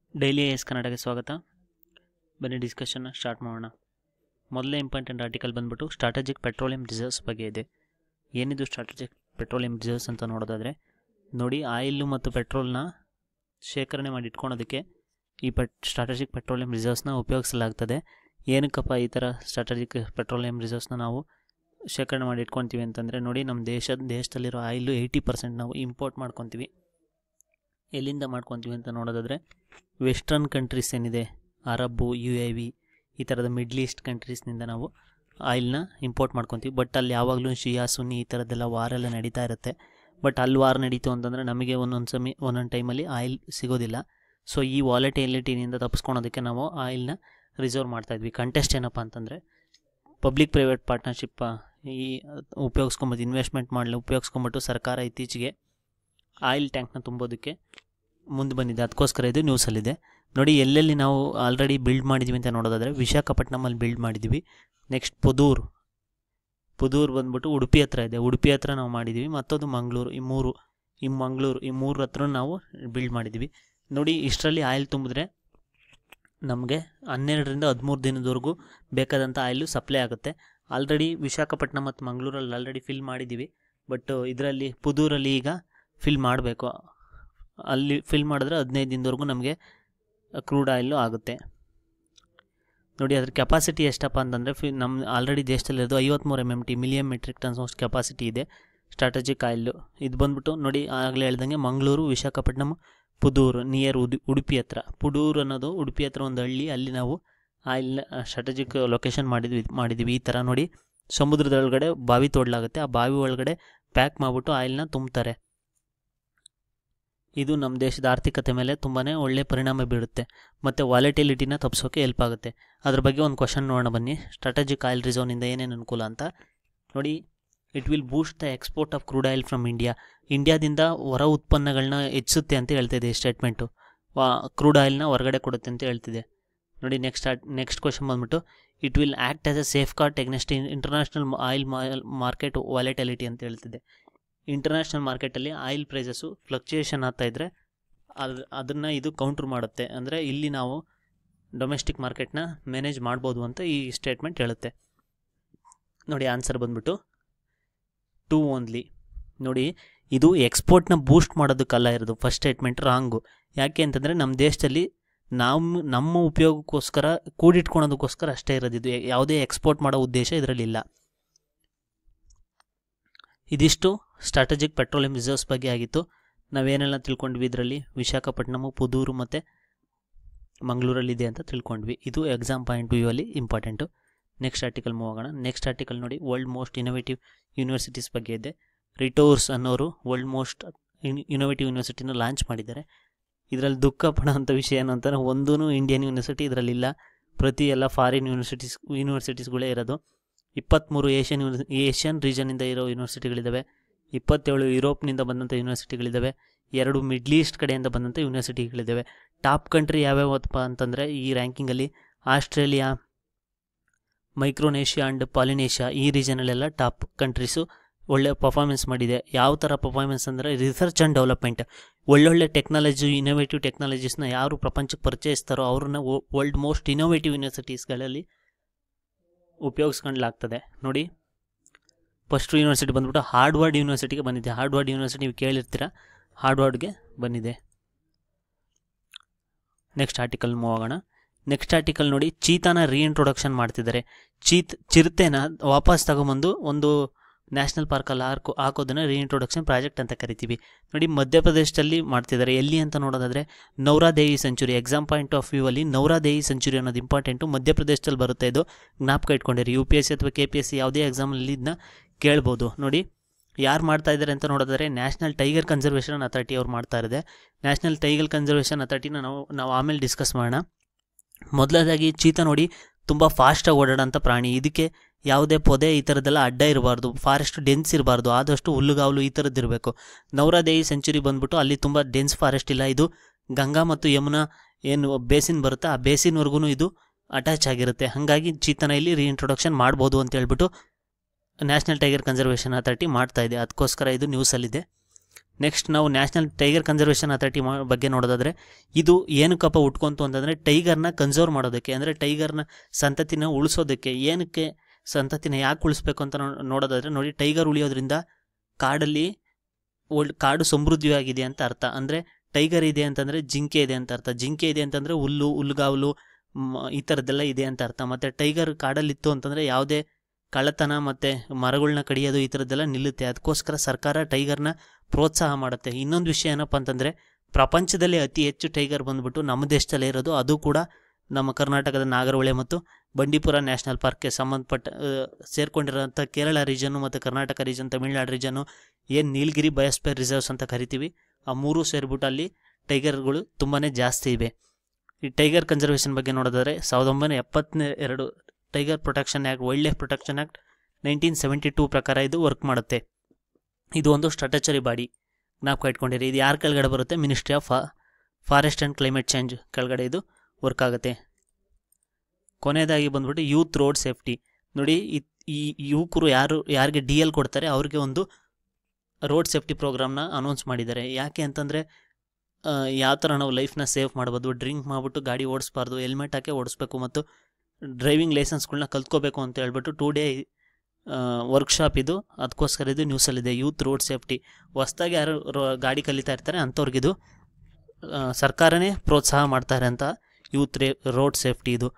daily S ಕನ್ನಡಕ್ಕೆ ಸ್ವಾಗತ ಬನ್ನಿ ಡಿಸ್ಕಷನ್ನ ಸ್ಟಾರ್ಟ್ ಮಾಡೋಣ ಮೊದಲನೇ ಇಂಪಾರ್ಟೆಂಟ್ ಆರ್ಟಿಕಲ್ ಬಂದ್ಬಿಟ್ಟು ಸ್ಟ್ರಾಟಜಿಕ್ ಪೆಟ್ರೋಲಿಯಂ ರಿಸರ್ವ್ಸ್ ಬಗ್ಗೆ ಇದೆ ಏನಿದು ಸ್ಟ್ರಾಟಜಿಕ್ ಪೆಟ್ರೋಲಿಯಂ ರಿಸರ್ವ್ಸ್ ಅಂತ ನೋಡೋದಾದರೆ ನೋಡಿ ಆಯಿಲ್ಲು ಮತ್ತು ಪೆಟ್ರೋಲ್ನ ಶೇಖರಣೆ ಮಾಡಿ ಇಟ್ಕೊಳೋದಕ್ಕೆ ಈ ಪೆಟ್ ಸ್ಟ್ರಾಟಜಿಕ್ ಪೆಟ್ರೋಲಿಯಂ ರಿಸರ್ವ್ಸ್ನ ಉಪಯೋಗಿಸಲಾಗ್ತದೆ ಏನಕ್ಕಪ್ಪ ಈ ಥರ ಸ್ಟ್ರಾಟಜಿಕ್ ಪೆಟ್ರೋಲಿಯಂ ರಿಸರ್ವ್ಸ್ನ ನಾವು ಶೇಖರಣೆ ಮಾಡಿ ಇಟ್ಕೊತೀವಿ ಅಂತಂದರೆ ನೋಡಿ ನಮ್ಮ ದೇಶದ ದೇಶದಲ್ಲಿರೋ ಆಯಿಲು ಏಯ್ಟಿ ಪರ್ಸೆಂಟ್ ನಾವು ಇಂಪೋರ್ಟ್ ಮಾಡ್ಕೊತೀವಿ ಎಲ್ಲಿಂದ ಮಾಡ್ಕೊತೀವಿ ಅಂತ ನೋಡೋದಾದರೆ ವೆಸ್ಟರ್ನ್ ಕಂಟ್ರೀಸ್ ಏನಿದೆ ಅರಬ್ಬು ಯು ಎ ವಿ ಈ ಥರದ ಮಿಡ್ಲ್ ಈಸ್ಟ್ ಕಂಟ್ರೀಸ್ನಿಂದ ನಾವು ಆಯಿಲ್ನ ಇಂಪೋರ್ಟ್ ಮಾಡ್ಕೊತೀವಿ ಬಟ್ ಅಲ್ಲಿ ಯಾವಾಗಲೂ ಶಿಯಾ ಸುನ್ನಿ ಈ ಥರದ್ದೆಲ್ಲ ವಾರೆಲ್ಲ ನಡೀತಾ ಇರುತ್ತೆ ಬಟ್ ಅಲ್ಲಿ ವಾರ್ ನಡೀತು ಅಂತಂದರೆ ನಮಗೆ ಒಂದೊಂದು ಸಮಯ ಒಂದೊಂದು ಟೈಮಲ್ಲಿ ಆಯಿಲ್ ಸಿಗೋದಿಲ್ಲ ಸೊ ಈ ವಾಲೆಟಿಲಿಟಿನಿಂದ ತಪ್ಪಿಸ್ಕೊಳೋದಕ್ಕೆ ನಾವು ಆಯಿಲ್ನ ರಿಸರ್ವ್ ಮಾಡ್ತಾಯಿದ್ವಿ ಕಂಟೆಸ್ಟ್ ಏನಪ್ಪ ಅಂತಂದರೆ ಪಬ್ಲಿಕ್ ಪ್ರೈವೇಟ್ ಪಾರ್ಟ್ನರ್ಶಿಪ್ ಈ ಉಪಯೋಗಿಸ್ಕೊಂಬಿಟ್ಟು ಇನ್ವೆಸ್ಟ್ಮೆಂಟ್ ಮಾಡಲಿ ಉಪಯೋಗಿಸ್ಕೊಂಬಿಟ್ಟು ಸರ್ಕಾರ ಇತ್ತೀಚೆಗೆ ಆಯಿಲ್ ಟ್ಯಾಂಕ್ನ ತುಂಬೋದಕ್ಕೆ ಮುಂದೆ ಬಂದಿದೆ ಅದಕ್ಕೋಸ್ಕರ ಇದು ನ್ಯೂಸಲ್ಲಿದೆ ನೋಡಿ ಎಲ್ಲೆಲ್ಲಿ ನಾವು ಆಲ್ರೆಡಿ ಬಿಲ್ಡ್ ಮಾಡಿದ್ವಿ ಅಂತ ನೋಡೋದಾದರೆ ವಿಶಾಖಪಟ್ಟಣಮಲ್ಲಿ ಬಿಲ್ಡ್ ಮಾಡಿದ್ವಿ ನೆಕ್ಸ್ಟ್ ಪುದೂರು ಪುದೂರು ಬಂದ್ಬಿಟ್ಟು ಉಡುಪಿ ಹತ್ರ ಇದೆ ಉಡುಪಿ ಹತ್ರ ನಾವು ಮಾಡಿದ್ದೀವಿ ಮತ್ತೊಂದು ಮಂಗಳೂರು ಈ ಮೂರು ಈ ಮಂಗಳೂರು ಈ ಮೂರು ಹತ್ರ ನಾವು ಬಿಲ್ಡ್ ಮಾಡಿದ್ವಿ ನೋಡಿ ಇಷ್ಟರಲ್ಲಿ ಆಯಿಲ್ ತುಂಬಿದ್ರೆ ನಮಗೆ ಹನ್ನೆರಡರಿಂದ ಹದಿಮೂರು ದಿನದವರೆಗೂ ಬೇಕಾದಂಥ ಆಯಿಲು ಸಪ್ಲೈ ಆಗುತ್ತೆ ಆಲ್ರೆಡಿ ವಿಶಾಖಪಟ್ಟಣ ಮತ್ತು ಮಂಗಳೂರಲ್ಲಿ ಆಲ್ರೆಡಿ ಫಿಲ್ ಮಾಡಿದ್ದೀವಿ ಬಟ್ ಇದರಲ್ಲಿ ಪುದೂರಲ್ಲಿ ಈಗ ಫಿಲ್ ಮಾಡಬೇಕು ಅಲ್ಲಿ ಫಿಲ್ ಮಾಡಿದ್ರೆ ಹದಿನೈದು ದಿನದವರೆಗೂ ನಮಗೆ ಕ್ರೂಡ್ ಆಯಿಲು ಆಗುತ್ತೆ ನೋಡಿ ಅದ್ರ ಕೆಪಾಸಿಟಿ ಎಷ್ಟಪ್ಪ ಅಂತಂದರೆ ಫಿ ನಮ್ಮ ಆಲ್ರೆಡಿ ದೇಶದಲ್ಲಿರೋದು ಐವತ್ತ್ಮೂರು M M T million metric tons ಅಷ್ಟು ಕೆಪಾಸಿಟಿ ಇದೆ ಸ್ಟ್ರಾಟಜಿಕ್ ಆಯಿಲು ಇದು ಬಂದ್ಬಿಟ್ಟು ನೋಡಿ ಆಗಲೇ ಹೇಳ್ದಂಗೆ ಮಂಗಳೂರು ವಿಶಾಖಪಟ್ಟಣಂ ಪುದೂರು ನಿಯರ್ ಉದು ಉಡುಪಿ ಹತ್ರ ಪುಡೂರು ಅನ್ನೋದು ಉಡುಪಿ ಹತ್ರ ಒಂದು ಹಳ್ಳಿ ಅಲ್ಲಿ ನಾವು ಆಯಿಲ್ ಸ್ಟ್ರಾಟಜಿಕ್ ಲೊಕೇಶನ್ ಮಾಡಿದ್ವಿ ಮಾಡಿದ್ವಿ ಈ ಥರ ನೋಡಿ ಸಮುದ್ರದೊಳಗಡೆ ಬಾವಿ ತೋಡಲಾಗುತ್ತೆ ಆ ಬಾವಿ ಒಳಗಡೆ ಪ್ಯಾಕ್ ಮಾಡಿಬಿಟ್ಟು ಆಯಿಲ್ನ ತುಂಬ್ತಾರೆ ಇದು ನಮ್ಮ ದೇಶದ ಆರ್ಥಿಕತೆ ಮೇಲೆ ತುಂಬಾ ಒಳ್ಳೆಯ ಪರಿಣಾಮ ಬೀರುತ್ತೆ ಮತ್ತು ವಾಲೆಟಿಲಿಟಿನ ತಪ್ಪಿಸೋಕೆ ಹೆಲ್ಪ್ ಆಗುತ್ತೆ ಅದ್ರ ಬಗ್ಗೆ ಒಂದು ಕ್ವಶನ್ ನೋಡೋಣ ಬನ್ನಿ ಸ್ಟ್ರಾಟಜಿಕ್ ಆಯಿಲ್ ರಿಸರ್ವ್ನಿಂದ ಏನೇನು ಅನುಕೂಲ ಅಂತ ನೋಡಿ it will boost the export of crude oil from India ಇಂಡಿಯಾದಿಂದ ಹೊರ ಉತ್ಪನ್ನಗಳನ್ನ ಹೆಚ್ಚುತ್ತೆ ಅಂತ ಹೇಳ್ತಿದೆ ಈ ಸ್ಟೇಟ್ಮೆಂಟು ವಾ ಕ್ರೂಡ್ ಆಯಿಲ್ನ ಹೊರಗಡೆ ಕೊಡುತ್ತೆ ಅಂತ ಹೇಳ್ತಿದೆ ನೋಡಿ ನೆಕ್ಸ್ಟ್ ನೆಕ್ಸ್ಟ್ ಕ್ವಶನ್ ಬಂದ್ಬಿಟ್ಟು it will act as a safeguard against international oil market volatility ಅಂತ ಹೇಳ್ತಿದೆ ಇಂಟರ್ನ್ಯಾಷನಲ್ ಮಾರ್ಕೆಟಲ್ಲಿ ಆಯಿಲ್ ಪ್ರೈಸಸ್ಸು ಫ್ಲಕ್ಚುಯೇಷನ್ ಆಗ್ತಾಯಿದ್ರೆ ಅದು ಅದನ್ನು ಇದು ಕೌಂಟ್ರ್ ಮಾಡುತ್ತೆ ಅಂದರೆ ಇಲ್ಲಿ ನಾವು ಡೊಮೆಸ್ಟಿಕ್ ಮಾರ್ಕೆಟ್ನ ಮ್ಯಾನೇಜ್ ಮಾಡ್ಬೋದು ಅಂತ ಈ ಸ್ಟೇಟ್ಮೆಂಟ್ ಹೇಳುತ್ತೆ ನೋಡಿ ಆನ್ಸರ್ ಬಂದ್ಬಿಟ್ಟು ಟೂ ಓನ್ಲಿ ನೋಡಿ ಇದು ಎಕ್ಸ್ಪೋರ್ಟ್ನ ಬೂಸ್ಟ್ ಮಾಡೋದಕ್ಕಲ್ಲ ಇರೋದು ಫಸ್ಟ್ ಸ್ಟೇಟ್ಮೆಂಟ್ ರಾಂಗು ಯಾಕೆ ಅಂತಂದರೆ ನಮ್ಮ ದೇಶದಲ್ಲಿ ನಮ್ಮ ನಮ್ಮ ಉಪಯೋಗಕ್ಕೋಸ್ಕರ ಕೂಡಿಟ್ಕೊಳೋದಕ್ಕೋಸ್ಕರ ಅಷ್ಟೇ ಇರೋದು ಇದು ಯಾವುದೇ ಎಕ್ಸ್ಪೋರ್ಟ್ ಮಾಡೋ ಉದ್ದೇಶ ಇದರಲ್ಲಿಲ್ಲ ಇದಿಷ್ಟು ಸ್ಟ್ರಾಟಜಿಕ್ ಪೆಟ್ರೋಲಿಯಂ ರಿಸರ್ವ್ಸ್ ಬಗ್ಗೆ ಆಗಿತ್ತು ನಾವೇನೆಲ್ಲ ತಿಳ್ಕೊಂಡ್ವಿ ಇದರಲ್ಲಿ ವಿಶಾಖಪಟ್ಟಣಮು ಪುದೂರು ಮತ್ತು ಮಂಗಳೂರಲ್ಲಿದೆ ಅಂತ ತಿಳ್ಕೊಂಡ್ವಿ ಇದು ಎಕ್ಸಾಮ್ ಪಾಯಿಂಟ್ ವ್ಯೂ ಅಲ್ಲಿ ಇಂಪಾರ್ಟೆಂಟು ನೆಕ್ಸ್ಟ್ ಆರ್ಟಿಕಲ್ ಮೂವ್ ಆಗೋಣ ನೆಕ್ಸ್ಟ್ ಆರ್ಟಿಕಲ್ ನೋಡಿ ವರ್ಲ್ಡ್ ಮೋಸ್ಟ್ ಇನೋವೇಟಿವ್ ಯೂನಿವರ್ಸಿಟೀಸ್ ಬಗ್ಗೆ ಇದೆ ರಿಟೋರ್ಸ್ ಅನ್ನೋರು ವರ್ಲ್ಡ್ ಮೋಸ್ಟ್ ಇನೋವೇಟಿವ್ ಯೂನಿವರ್ಸಿಟಿನ ಲಾಂಚ್ ಮಾಡಿದ್ದಾರೆ ಇದರಲ್ಲಿ ದುಃಖ ಪಡೋಂಥ ವಿಷಯ ಏನು ಅಂತಂದರೆ ಒಂದೂ ಇಂಡಿಯನ್ ಯೂನಿವರ್ಸಿಟಿ ಇದರಲ್ಲಿಲ್ಲ ಪ್ರತಿ ಎಲ್ಲ ಫಾರಿನ್ ಯೂನಿವರ್ಸಿಟೀಸ್ ಯೂನಿವರ್ಸಿಟೀಸ್ಗಳೇ ಇರೋದು ಇಪ್ಪತ್ತ್ಮೂರು ಏಷ್ಯನ್ ಯೂನಿ ಏಷ್ಯನ್ ರೀಜನಿಂದ ಇರೋ ಯೂನಿವರ್ಸಿಟಿಗಳಿದ್ದಾವೆ ಇಪ್ಪತ್ತೇಳು ಯುರೋಪ್ನಿಂದ ಬಂದಂಥ ಯೂನಿವರ್ಸಿಟಿಗಳಿದ್ದಾವೆ ಎರಡು ಮಿಡ್ಲ್ ಈಸ್ಟ್ ಕಡೆಯಿಂದ ಬಂದಂಥ ಯೂನಿವರ್ಸಿಟಿಗಳಿದ್ದಾವೆ ಟಾಪ್ ಕಂಟ್ರಿ ಯಾವ್ಯಾವಪ್ಪ ಅಂತಂದರೆ ಈ ರ್ಯಾಂಕಿಂಗಲ್ಲಿ ಆಸ್ಟ್ರೇಲಿಯಾ ಮೈಕ್ರೋನೇಷ್ಯಾ ಆ್ಯಂಡ್ ಪಾಲಿನೇಷ್ಯಾ ಈ ರೀಜನಲ್ಲೆಲ್ಲ ಟಾಪ್ ಕಂಟ್ರೀಸು ಒಳ್ಳೆ ಪರ್ಫಾರ್ಮೆನ್ಸ್ ಮಾಡಿದೆ ಯಾವ ಥರ ಪರ್ಫಾರ್ಮೆನ್ಸ್ ಅಂದರೆ ರಿಸರ್ಚ್ ಆ್ಯಂಡ್ ಡೆವಲಪ್ಮೆಂಟ್ ಒಳ್ಳೊಳ್ಳೆ ಟೆಕ್ನಾಲಜಿ ಇನೋವೇಟಿವ್ ಟೆಕ್ನಾಲಜೀಸ್ನ ಯಾರು ಪ್ರಪಂಚಕ್ಕೆ ಪರಿಚಯಿಸ್ತಾರೋ ಅವ್ರನ್ನ ವರ್ಲ್ಡ್ ಮೋಸ್ಟ್ ಇನೋವೇಟಿವ್ ಯೂನಿವರ್ಸಿಟೀಸ್ಗಳಲ್ಲಿ ಉಪಯೋಗಿಸ್ಕೊಂಡ್ಲಾಗ್ತದೆ ನೋಡಿ ಫಸ್ಟ್ ಯೂನಿವರ್ಸಿಟಿ ಬಂದ್ಬಿಟ್ಟು ಹಾರ್ಡ್ವರ್ಡ್ ಯೂನಿವರ್ಸಿಟಿಗೆ ಬಂದಿದೆ ಹಾರ್ಡ್ವರ್ಡ್ ಯೂನಿವರ್ಸಿಟಿ ನೀವು ಕೇಳಿರ್ತೀರ ಹಾರ್ಡ್ವರ್ಡ್ಗೆ ಬಂದಿದೆ ನೆಕ್ಸ್ಟ್ ಆರ್ಟಿಕಲ್ ಮೂವ್ ಆಗೋಣ ನೆಕ್ಸ್ಟ್ ಆರ್ಟಿಕಲ್ ನೋಡಿ ಚೀತಾನ ರೀಇಂಟ್ರೊಡಕ್ಷನ್ ಮಾಡ್ತಿದ್ದಾರೆ ಚೀತ್ ಚಿರತೆನ ವಾಪಸ್ ತಗೊಂಬಂದು ಒಂದು ನ್ಯಾಷನಲ್ ಪಾರ್ಕಲ್ಲಿ ಹಾಕೋ ಹಾಕೋದನ್ನು ರೀಇಂಟ್ರೊಡಕ್ಷನ್ ಪ್ರಾಜೆಕ್ಟ್ ಅಂತ ಕರಿತೀವಿ ನೋಡಿ ಮಧ್ಯಪ್ರದೇಶದಲ್ಲಿ ಮಾಡ್ತಿದ್ದಾರೆ ಎಲ್ಲಿ ಅಂತ ನೋಡೋದಾದರೆ Nauradehi sanctuary exam point of view ಅಲ್ಲಿ ನೌರಾದೇವಿ ಸೆಂಚುರಿ ಅನ್ನೋದು ಇಂಪಾರ್ಟೆಂಟು ಮಧ್ಯಪ್ರದೇಶದಲ್ಲಿ ಬರುತ್ತೆ ಇದು ಜ್ಞಾಪಕ ಇಟ್ಕೊಂಡಿರಿ ಯು ಪಿ ಎಸ್ ಸಿ ಅಥವಾ ಕೆ ಪಿ ಎಸ್ ಸಿ ಯಾವುದೇ ಎಕ್ಸಾಮಲ್ಲಿ ಇದನ್ನ ಕೇಳ್ಬೋದು ನೋಡಿ ಯಾರು ಮಾಡ್ತಾ ಇದ್ದಾರೆ ಅಂತ ನೋಡಿದ್ರೆ ನ್ಯಾಷನಲ್ ಟೈಗರ್ ಕನ್ಸರ್ವೇಷನ್ ಅಥಾರಿಟಿ ಅವ್ರು ಮಾಡ್ತಾ ಇರೋದೆ ನ್ಯಾಷನಲ್ ಟೈಗರ್ ಕನ್ಸರ್ವೇಷನ್ ಅಥಾರಿಟಿನ ನಾವು ನಾವು ಆಮೇಲೆ ಡಿಸ್ಕಸ್ ಮಾಡೋಣ ಮೊದಲದಾಗಿ ಚೀತಾ ನೋಡಿ ತುಂಬ ಫಾಸ್ಟಾಗಿ ಓಡಾಡೋಂಥ ಪ್ರಾಣಿ ಇದಕ್ಕೆ ಯಾವುದೇ ಪೊದೆ ಈ ಥರದ್ದೆಲ್ಲ ಅಡ್ಡ ಇರಬಾರ್ದು ಫಾರೆಸ್ಟ್ ಡೆನ್ಸ್ ಇರಬಾರ್ದು ಆದಷ್ಟು ಹುಲ್ಲುಗಾವಲು ಈ ಥರದ್ದು ಇರಬೇಕು ನವರಾದೇವಿ ಸೆಂಚುರಿ ಬಂದ್ಬಿಟ್ಟು ಅಲ್ಲಿ ತುಂಬ ಡೆನ್ಸ್ ಫಾರೆಸ್ಟ್ ಇಲ್ಲ ಇದು ಗಂಗಾ ಮತ್ತು ಯಮುನಾ ಏನು ಬೇಸಿನ್ ಬರುತ್ತೆ ಆ ಬೇಸಿನ್ವರೆಗೂ ಇದು ಅಟ್ಯಾಚ್ ಆಗಿರುತ್ತೆ ಹಾಗಾಗಿ ಚೀತನ ಇಲ್ಲಿ ರೀಇಂಟ್ರೊಡಕ್ಷನ್ ಮಾಡ್ಬೋದು ಅಂತ ಹೇಳ್ಬಿಟ್ಟು ನ್ಯಾಷನಲ್ ಟೈಗರ್ ಕನ್ಸರ್ವೇಷನ್ ಅಥಾರಿಟಿ ಮಾಡ್ತಾ ಇದೆ ಅದಕ್ಕೋಸ್ಕರ ಇದು ನ್ಯೂಸಲ್ಲಿದೆ ನೆಕ್ಸ್ಟ್ ನಾವು ನ್ಯಾಷನಲ್ ಟೈಗರ್ ಕನ್ಸರ್ವೇಷನ್ ಅಥಾರಿಟಿ ಬಗ್ಗೆ ನೋಡೋದಾದರೆ ಇದು ಏನಕ್ಕಪ್ಪ ಉಟ್ಕೊಂತು ಅಂತಂದರೆ ಟೈಗರ್ನ ಕನ್ಸರ್ವ್ ಮಾಡೋದಕ್ಕೆ ಅಂದರೆ ಟೈಗರ್ನ ಸಂತತಿನ ಉಳಿಸೋದಕ್ಕೆ ಏನಕ್ಕೆ ಸಂತತಿನ ಯಾಕೆ ಉಳಿಸ್ಬೇಕು ಅಂತ ನೋ- ನೋಡೋದಾದರೆ ನೋಡಿ ಟೈಗರ್ ಉಳಿಯೋದ್ರಿಂದ ಕಾಡಲ್ಲಿ ಒಳ್ ಕಾಡು ಸಮೃದ್ಧಿಯಾಗಿದೆ ಅಂತ ಅರ್ಥ ಅಂದರೆ ಟೈಗರ್ ಇದೆ ಅಂತಂದರೆ ಜಿಂಕೆ ಇದೆ ಅಂತ ಅರ್ಥ ಜಿಂಕೆ ಇದೆ ಅಂತಂದರೆ ಹುಲ್ಲು ಹುಲ್ಗಾವಲು ಮ- ಈ ಥರದ್ದೆಲ್ಲ ಇದೆ ಅಂತ ಅರ್ಥ ಮತ್ತು ಟೈಗರ್ ಕಾಡಲ್ಲಿತ್ತು ಅಂತಂದರೆ ಯಾವುದೇ ಕಳ್ಳತನ ಮತ್ತು ಮರಗಳನ್ನ ಕಡಿಯೋದು ಈ ಥರದ್ದೆಲ್ಲ ನಿಲ್ಲುತ್ತೆ ಅದಕ್ಕೋಸ್ಕರ ಸರ್ಕಾರ ಟೈಗರ್ನ ಪ್ರೋತ್ಸಾಹ ಮಾಡುತ್ತೆ ಇನ್ನೊಂದು ವಿಷಯ ಏನಪ್ಪ ಅಂತಂದರೆ ಪ್ರಪಂಚದಲ್ಲಿ ಅತಿ ಹೆಚ್ಚು ಟೈಗರ್ ಬಂದ್ಬಿಟ್ಟು ನಮ್ಮ ದೇಶದಲ್ಲೇ ಇರೋದು ಅದು ಕೂಡ ನಮ್ಮ ಕರ್ನಾಟಕದ ನಾಗರಹೊಳೆ ಮತ್ತು ಬಂಡೀಪುರ ನ್ಯಾಷನಲ್ ಪಾರ್ಕ್ಗೆ ಸಂಬಂಧಪಟ್ಟ ಆ, ಸೇರ್ಕೊಂಡಿರೋಂಥ ಕೇರಳ ರೀಜನ್ನು ಮತ್ತು ಕರ್ನಾಟಕ ರೀಜನ್ ತಮಿಳ್ನಾಡು ರೀಜನ್ನು ಏನು ನೀಲಗಿರಿ ಬಯೋಸ್ಪೇರ್ ರಿಸರ್ವ್ಸ್ ಅಂತ ಕರಿತೀವಿ ಆ ಮೂರೂ ಸೇರಿಬಿಟ್ಟು ಅಲ್ಲಿ ಟೈಗರ್ಗಳು ತುಂಬಾ ಜಾಸ್ತಿ ಇವೆ ಈ ಟೈಗರ್ ಕನ್ಸರ್ವೇಷನ್ ಬಗ್ಗೆ ನೋಡೋದಾದರೆ ಸಾವಿರದ ಒಂಬೈನೂರ ಎಪ್ಪತ್ತನೇ ಎರಡು tiger protection act wildlife protection act nineteen seventy two ಪ್ರಕಾರ ಇದು ವರ್ಕ್ ಮಾಡುತ್ತೆ ಇದು ಒಂದು ಸ್ಟ್ಯಾಟಚರಿ ಬಾಡಿ ಜ್ಞಾಪಕ ಇಟ್ಕೊಂಡಿರಿ ಇದು ಯಾರ ಕೆಳಗಡೆ ಬರುತ್ತೆ ministry of forest and climate change ಕೆಳಗಡೆ ಇದು ವರ್ಕ್ ಆಗುತ್ತೆ ಕೊನೆಯದಾಗಿ ಬಂದ್ಬಿಟ್ಟು ಯೂತ್ ರೋಡ್ ಸೇಫ್ಟಿ ನೋಡಿ ಈ- ಈ ಯುವಕರು ಯಾರು ಯಾರಿಗೆ ಡಿ ಎಲ್ ಕೊಡ್ತಾರೆ ಅವ್ರಿಗೆ ಒಂದು ರೋಡ್ ಸೇಫ್ಟಿ ಪ್ರೋಗ್ರಾಮ್ನ ಅನೌನ್ಸ್ ಮಾಡಿದ್ದಾರೆ ಯಾಕೆ ಅಂತಂದರೆ ಯಾವ ಥರ ನಾವು ಲೈಫ್ನ ಸೇಫ್ ಮಾಡ್ಬೋದು ಡ್ರಿಂಕ್ ಮಾಡಿಬಿಟ್ಟು ಗಾಡಿ ಓಡಿಸ್ಬಾರ್ದು ಹೆಲ್ಮೆಟ್ ಹಾಕಿ ಓಡಿಸ್ಬೇಕು ಮತ್ತು ಡ್ರೈವಿಂಗ್ ಲೈಸೆನ್ಸ್ಗಳನ್ನ ಕಲ್ತ್ಕೋಬೇಕು ಅಂತ ಹೇಳ್ಬಿಟ್ಟು ಟೂ ಡೇ ವರ್ಕ್ಶಾಪ್ ಇದು ಅದಕ್ಕೋಸ್ಕರ ಇದು ನ್ಯೂಸಲ್ಲಿದೆ ಯೂತ್ ರೋಡ್ ಸೇಫ್ಟಿ ಹೊಸ್ದಾಗಿ ಯಾರು ರೋ- ಗಾಡಿ ಕಲಿತಾ ಇರ್ತಾರೆ ಅಂಥವ್ರಿಗಿದು ಆ, ಸರ್ಕಾರನೇ ಪ್ರೋತ್ಸಾಹ ಮಾಡ್ತಾರೆ ಅಂತ ಯೂತ್ ರೇ ರೋಡ್ ಸೇಫ್ಟಿ ಇದು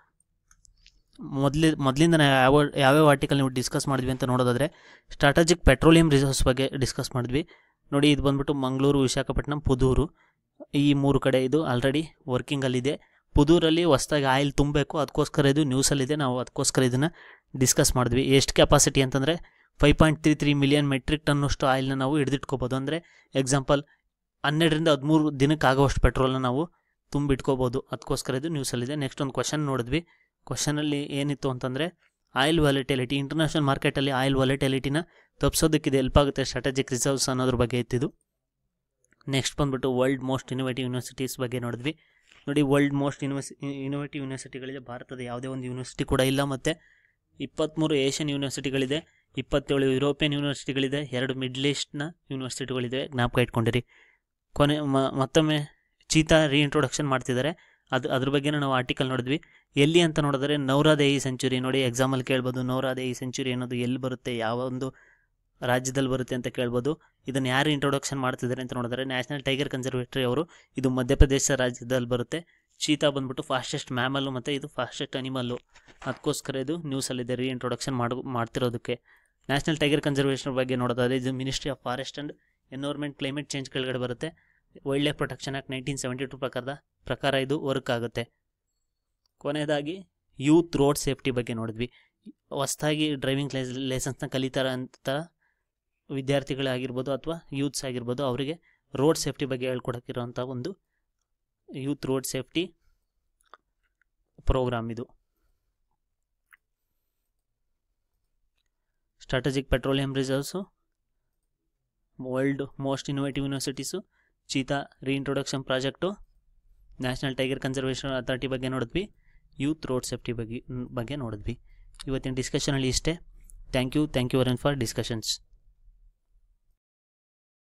ಮೊದಲಿ ಮೊದಲಿಂದ ನಾವು ಯಾವ ಯಾವ್ಯಾವ ಆರ್ಟಿಕಲ್ ನೀವು ಡಿಸ್ಕಸ್ ಮಾಡಿದ್ವಿ ಅಂತ ನೋಡೋದಾದರೆ ಸ್ಟ್ರಾಟಜಿಕ್ ಪೆಟ್ರೋಲಿಯಂ ರಿಸೋರ್ಸ್ ಬಗ್ಗೆ ಡಿಸ್ಕಸ್ ಮಾಡಿದ್ವಿ ನೋಡಿ ಇದು ಬಂದ್ಬಿಟ್ಟು ಮಂಗಳೂರು ವಿಶಾಖಪಟ್ಟಣಂ ಪುದೂರು ಈ ಮೂರು ಕಡೆ ಇದು ಆಲ್ರೆಡಿ ವರ್ಕಿಂಗಲ್ಲಿದೆ ಪುದೂರಲ್ಲಿ ಹೊಸ್ದಾಗಿ ಆಯಿಲ್ ತುಂಬಬೇಕು ಅದಕ್ಕೋಸ್ಕರ ಇದು ನ್ಯೂಸಲ್ಲಿದೆ ನಾವು ಅದಕ್ಕೋಸ್ಕರ ಇದನ್ನು ಡಿಸ್ಕಸ್ ಮಾಡಿದ್ವಿ ಎಷ್ಟು ಕೆಪಾಸಿಟಿ ಅಂತಂದರೆ five point three three million metric ಟನ್ನಷ್ಟು ಆಯಿಲ್ನ ನಾವು ಹಿಡಿದಿಟ್ಕೋಬೋದು ಅಂದರೆ ಎಕ್ಸಾಂಪಲ್ ಹನ್ನೆರಡರಿಂದ ಹದಿಮೂರು ದಿನಕ್ಕೆ ಆಗೋಷ್ಟು ಪೆಟ್ರೋಲ್ನ ನಾವು ತುಂಬಿಟ್ಕೋಬೋದು ಅದಕ್ಕೋಸ್ಕರ ಇದು ನ್ಯೂಸಲ್ಲಿದೆ ನೆಕ್ಸ್ಟ್ ಒಂದು ಕ್ವಶನ್ ನೋಡಿದ್ವಿ ಕ್ವಶನಲ್ಲಿ ಏನಿತ್ತು ಅಂತಂದರೆ ಆಯಿಲ್ ವಾಲಿಟಿಲಿಟಿ ಇಂಟರ್ನ್ಯಾಷನಲ್ ಮಾರ್ಕೆಟಲ್ಲಿ ಆಯಿಲ್ ವಾಲಿಟಿಲಿಟಿನ ತಪ್ಪಿಸೋದಕ್ಕೆ ಇದು ಹೆಲ್ಪ್ ಆಗುತ್ತೆ ಸ್ಟ್ರಾಟಜಿಕ್ ರಿಸರ್ವ್ಸ್ ಅನ್ನೋದ್ರ ಬಗ್ಗೆ ಇತ್ತಿದ್ದು ನೆಕ್ಸ್ಟ್ ಬಂದ್ಬಿಟ್ಟು ವರ್ಲ್ಡ್ ಮೋಸ್ಟ್ ಇನೋವೇಟಿವ್ ಯೂನಿವರ್ಸಿಟೀಸ್ ಬಗ್ಗೆ ನೋಡಿದ್ವಿ ನೋಡಿ ವರ್ಲ್ಡ್ ಮೋಸ್ಟ್ ಯೂನಿವರ್ಸಿ ಇನೋವೇಟಿವ್ ಯೂನಿವರ್ಸಿಟಿಗಳಿದೆ ಭಾರತದ ಯಾವುದೇ ಒಂದು ಯೂನಿವರ್ಸಿಟಿ ಕೂಡ ಇಲ್ಲ ಮತ್ತು ಇಪ್ಪತ್ತ್ಮೂರು ಏಷ್ಯನ್ ಯೂನಿವರ್ಸಿಟಿಗಳಿದೆ ಇಪ್ಪತ್ತೇಳು ಯುರೋಪಿಯನ್ ಯೂನಿವರ್ಸಿಟಿಗಳಿದೆ ಎರಡು ಮಿಡ್ಲ್ ಈಸ್ಟ್ನ ಯೂನಿವರ್ಸಿಟಿಗಳಿದೆ ಜ್ಞಾಪಕ ಇಟ್ಕೊಂಡಿರಿ ಕೊನೆ ಮ- ಮತ್ತೊಮ್ಮೆ ಚೀತಾ ರೀಇಂಟ್ರೊಡಕ್ಷನ್ ಮಾಡ್ತಿದ್ದಾರೆ ಅದು ಅದ್ರ ಬಗ್ಗೆ ನಾವು ಆರ್ಟಿಕಲ್ ನೋಡಿದ್ವಿ ಎಲ್ಲಿ ಅಂತ ನೋಡಿದ್ರೆ ನೌರಾದೇಯಿ ಸೆಂಚುರಿ ನೋಡಿ ಎಕ್ಸಾಮಲ್ಲಿ ಕೇಳ್ಬೋದು ನೌರಾದೇಯಿ ಸೆಂಚುರಿ ಅನ್ನೋದು ಎಲ್ಲಿ ಬರುತ್ತೆ ಯಾವ ಒಂದು ರಾಜ್ಯದಲ್ಲಿ ಬರುತ್ತೆ ಅಂತ ಕೇಳ್ಬೋದು ಇದನ್ನು ಯಾರು ಇಂಟ್ರೊಡಕ್ಷನ್ ಮಾಡ್ತಿದ್ದಾರೆ ಅಂತ ನೋಡಿದ್ರೆ ನ್ಯಾಷನಲ್ ಟೈಗರ್ ಕನ್ಸರ್ವೇಟರಿ ಅವರು ಇದು ಮಧ್ಯಪ್ರದೇಶ ರಾಜ್ಯದಲ್ಲಿ ಬರುತ್ತೆ ಚೀತಾ ಬಂದ್ಬಿಟ್ಟು ಫಾಸ್ಟೆಸ್ಟ್ ಮ್ಯಾಮಲ್ಲು ಮತ್ತು ಇದು ಫಾಸ್ಟೆಸ್ಟ್ ಅನಿಮಲ್ಲು ಅದಕ್ಕೋಸ್ಕರ ಇದು ನ್ಯೂಸಲ್ಲಿದೆ ರೀಇಂಟ್ರೊಡಕ್ಷನ್ ಮಾಡು ಮಾಡ್ತಿರೋದಕ್ಕೆ ನ್ಯಾಷನಲ್ ಟೈಗರ್ ಕನ್ಸರ್ವೇಷನ್ ಬಗ್ಗೆ ನೋಡೋದಾದ್ರೆ ಇದು ministry of forest and environment climate change ಕೆಳಗಡೆ ಬರುತ್ತೆ wildlife protection act nineteen seventy two ಪ್ರಕಾರದ ಪ್ರಕಾರ ಇದು ವರ್ಕ್ ಆಗುತ್ತೆ ಕೊನೆಯದಾಗಿ ಯೂತ್ ರೋಡ್ ಸೇಫ್ಟಿ ಬಗ್ಗೆ ನೋಡಿದ್ವಿ ಹೊಸ್ದಾಗಿ ಡ್ರೈವಿಂಗ್ ಲೈಸ್ ಲೈಸೆನ್ಸ್ನ ಕಲಿತಾರ ಅಂತ ವಿದ್ಯಾರ್ಥಿಗಳಾಗಿರ್ಬೋದು ಅಥವಾ ಯೂತ್ಸ್ ಆಗಿರ್ಬೋದು ಅವರಿಗೆ ರೋಡ್ ಸೇಫ್ಟಿ ಬಗ್ಗೆ ಹೇಳ್ಕೊಡಕ್ಕಿರೋಂಥ ಒಂದು ಯೂತ್ ರೋಡ್ ಸೇಫ್ಟಿ ಪ್ರೋಗ್ರಾಮ್ ಇದು strategic petroleum reserves world most innovative universities cheetah reintroduction project national tiger conservation authority ಬಗ್ಗೆ ನೋಡಿದ್ವಿ ಯೂತ್ ರೋಡ್ ಸೇಫ್ಟಿ ಬಗ್ಗೆ ಬಗ್ಗೆ ನೋಡಿದ್ವಿ ಇವತ್ತಿನ ಡಿಸ್ಕಷನಲ್ಲಿ ಇಷ್ಟೇ thank you thank you very for discussions